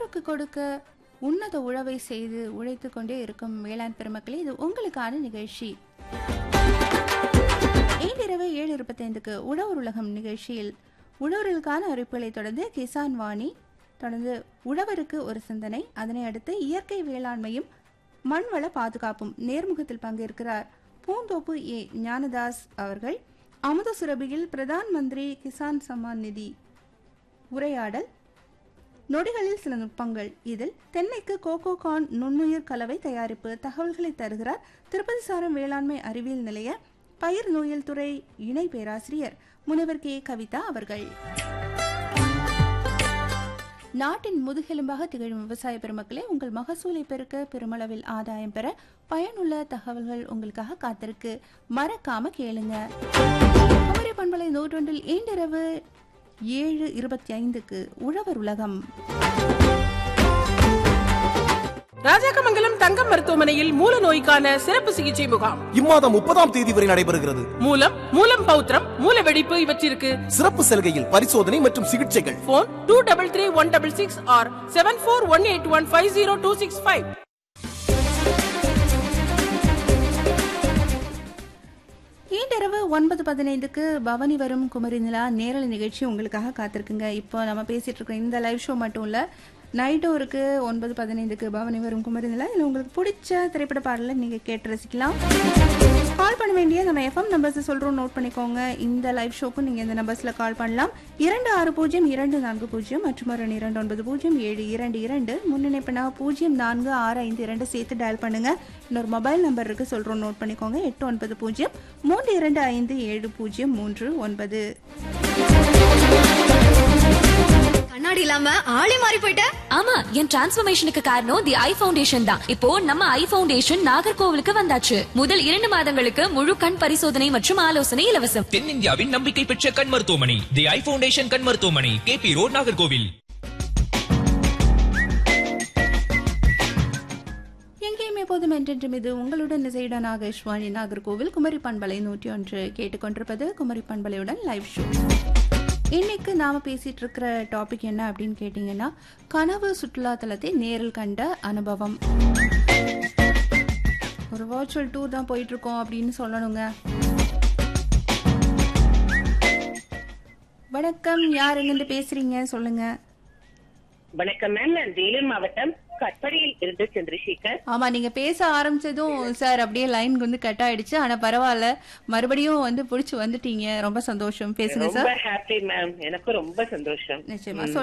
ஊருக்கு கொடுக்க உன்னத உழவை செய்து உழைத்து கொண்டே இருக்கும் வேளாண் பெருமக்களே இது உங்களுக்கான நிகழ்ச்சி இன்றிரவு ஏழு இருபத்தைந்துக்கு உழவர் உலகம் நிகழ்ச்சியில் உழவர்களுக்கான அறிவிப்புகளை தொடர்ந்து கிசான் வாணி தொடர்ந்து உழவருக்கு ஒரு சிந்தனை அதனை அடுத்து இயற்கை வேளாண்மையும் மண்வள பாதுகாப்பும் நேர்முகத்தில் பங்கேற்கிறார் பூந்தோப்பு ஏ ஞானதாஸ் அவர்கள் அமுத சுரபியில் பிரதான் மந்திரி கிசான் சம்மான் நிதி உரையாடல் நொடிகளில் சில நுட்பங்கள் இதில் தென்னைக்கு கோகோ கான் நுண்ணுயிர் கலவை தயாரிப்பு தகவல்களை தருகிறார் திருப்பதி சாரம் வேளாண்மை அறிவியல் நிலைய பயிர் நோயல் துறை இணை பேராசிரியர் முனைவர் கே கவிதா அவர்கள் நாட்டின் முதுகெலும்பாக திகழும் விவசாய பெருமக்களே உங்கள் மகசூலை பெருக்க பெருமளவில் ஆதாயம் பெற பயனுள்ள தகவல்கள் உங்களுக்காக காத்திருக்கு மறக்காம கேளுங்க குமரி பண்பலை நூற்றொன்றில் இன்றிரவு ஏழு இருபத்தி ஐந்துக்கு உழவர் உலகம் ராஜாக்கமங்கலம் தங்கம் மருத்துவமனையில் மூல நோய்க்கான சிறப்பு சிகிச்சை முகாம் இம்மாதம் முப்பதாம் தேதி வரை நடைபெறுகிறது மூலம் மூலம் பௌத்திரம் மூல வெடிப்பு இவற்றிற்கு சிறப்பு சலுகையில் பரிசோதனை மற்றும் சிகிச்சைகள் phone two double three one double six or seven four one eight one five zero two six five இன்றிரவு ஒன்பது பதினைந்துக்கு பவனி வரும் குமரி நிலா நேரலை நிகழ்ச்சி உங்களுக்காக காத்திருக்குங்க இப்போ நம்ம பேசிட்டு இருக்கோம் இந்த லைவ் ஷோ மட்டும் இல்ல நைட்டும் இருக்கு ஒன்பது பதினைந்துக்கு பவனி வரும் குமரி நிலா இதில் உங்களுக்கு பிடிச்ச திரைப்பட பாடலை நீங்க கேட்டு ரசிக்கலாம் கால் பண்ண வேண்டிய நம்ம எஃப்எம் நம்பர்ஸ் சொல்றோம் நோட் பண்ணிக்கோங்க இந்த லைவ் ஷோக்கும் நீங்க இந்த நம்பர்ஸ்ல கால் பண்ணலாம் இரண்டு ஆறு பூஜ்ஜியம் இரண்டு நான்கு பூஜ்ஜியம் மற்றும் ஒரு இரண்டு ஒன்பது பூஜ்ஜியம் ஏழு இரண்டு இரண்டு முன்னிணைப்பினா பூஜ்ஜியம் நான்கு ஆறு ஐந்து இரண்டு சேர்த்து டயல் பண்ணுங்க இன்னொரு மொபைல் நம்பர் இருக்கு சொல்றோம் நோட் பண்ணிக்கோங்க எட்டு ஒன்பது பூஜ்ஜியம் மூன்று இரண்டு ஐந்து ஏழு பூஜ்ஜியம் மூன்று ஒன்பது கண்ணாடி இல்லாம ஆளே மாறி போயிட்ட ஆமா என் டிரான்ஸ்ஃபர்மேஷனுக்கு காரணம் தி ஐ ஃபவுண்டேஷன் தான் இப்போ நம்ம ஐ ஃபவுண்டேஷன் நாகர்கோவிலுக்கு வந்தாச்சு முதல் இரண்டு மாதங்களுக்கு முழு கண் பரிசோதனை மற்றும் ஆலோசனை இலவசம் தென்னிந்தியாவின் நம்பிக்கை பெற்ற கண் மருத்துவமனை தி ஐ ஃபவுண்டேஷன் கண் மருத்துவமனை கே பி ரோட் நாகர்கோவில் எங்கேயும் எப்போதும் என்றென்றும் இது உங்களுடன் இசையுடன் நாகேஷ்வாணி நாகர்கோவில் குமரி பண்பலை நூற்றி ஒன்று கேட்டுக்கொண்டிருப்பது குமரி பண்பலையுடன் லைவ் ஷோ இன்னைக்கு நாம பேசிட்டு இருக்கிற டாபிக் என்ன அப்படின்னு கேட்டீங்கன்னா கனவு சுற்றுலா தலத்தை நேரில் கண்ட அனுபவம் ஒரு வர்ச்சுவல் டூர் தான் போயிட்டு இருக்கோம் அப்படின்னு சொல்லணுங்க வணக்கம் யார் எங்கிருந்து பேசுறீங்க சொல்லுங்க வணக்கம் மேம் நான் வேலூர் மாவட்டம் கட்படியில் இருந்து சந்திரசேகர் ஆமா நீங்க பேச ஆரம்பிச்சதும் சார் அப்படியே லைன் வந்து கட் ஆயிடுச்சு ஆனா பரவாயில்ல மறுபடியும் வந்து புடிச்சு வந்துட்டீங்க ரொம்ப சந்தோஷம் பேசுங்க ரொம்ப சார் ஹாப்பி மேம் எனக்கு ரொம்ப சந்தோஷம் நிச்சயமா